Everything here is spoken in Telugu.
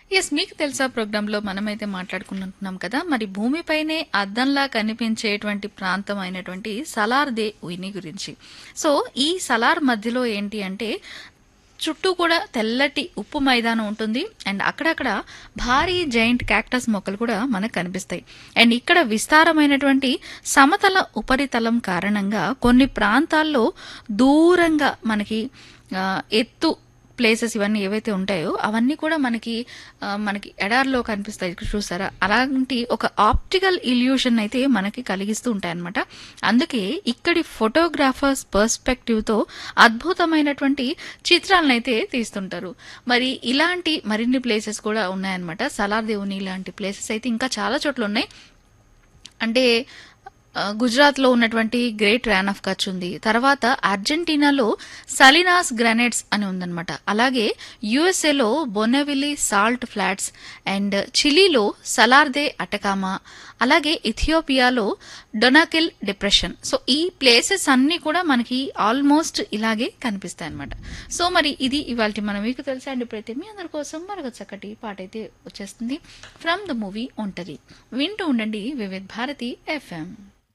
ఎస్ మీకు తెలుసా ప్రోగ్రాంలో మనమైతే మాట్లాడుకుంటున్నాం కదా మరి భూమిపైనే అద్దంలా కనిపించేటువంటి ప్రాంతం అయినటువంటి సలార్ దే ఉయిని గురించి సో ఈ సలార్ మధ్యలో ఏంటి అంటే చుట్టూ కూడా తెల్లటి ఉప్పు మైదానం ఉంటుంది అండ్ అక్కడక్కడ భారీ జైంట్ క్యాక్టస్ మొక్కలు కూడా మనకు కనిపిస్తాయి అండ్ ఇక్కడ విస్తారమైనటువంటి సమతల ఉపరితలం కారణంగా కొన్ని ప్రాంతాల్లో దూరంగా మనకి ఆ, ఎత్తు ప్లేసెస్ ఇవన్నీ ఏవైతే ఉంటాయో అవన్నీ కూడా మనకి ఆ, మనకి ఎడార్లో కనిపిస్తాయి ఇక్కడ చూసారా అలాంటి ఒక ఆప్టికల్ ఇల్యూషన్ అయితే మనకి కలిగిస్తూ ఉంటాయి అనమాట అందుకే ఇక్కడి ఫోటోగ్రాఫర్స్ పర్స్పెక్టివ్తో అద్భుతమైనటువంటి చిత్రాలను అయితే తీస్తుంటారు మరి ఇలాంటి మరిన్ని ప్లేసెస్ కూడా ఉన్నాయన్నమాట సలార్ దేవుని ఇలాంటి ప్లేసెస్ అయితే ఇంకా చాలా చోట్ల ఉన్నాయి అంటే ఆ, గుజరాత్లో ఉన్నటువంటి గ్రేట్ ర్యాన్ ఆఫ్ కచ్ ఉంది తర్వాత అర్జెంటీనాలో సలినాస్ గ్రానైట్స్ అని ఉందన్నమాట అలాగే యుఎస్ఏలో బొనెవిలి సాల్ట్ ఫ్లాట్స్ అండ్ చిలీలో సలార్దే అటకామా అలాగే ఇథియోపియాలో డొనాకిల్ డిప్రెషన్ సో ఈ ప్లేసెస్ అన్నీ కూడా మనకి ఆల్మోస్ట్ ఇలాగే కనిపిస్తాయి అనమాట సో మరి ఇది ఇవాళ మనం మీకు తెలుసా అండి ఇప్పుడైతే మీ అందరి కోసం మరొక చక్కటి పాట అయితే వచ్చేస్తుంది ఫ్రమ్ ద మూవీ ఒంటరి వింటూ ఉండండి వివిధ్ భారతి ఎఫ్ఎం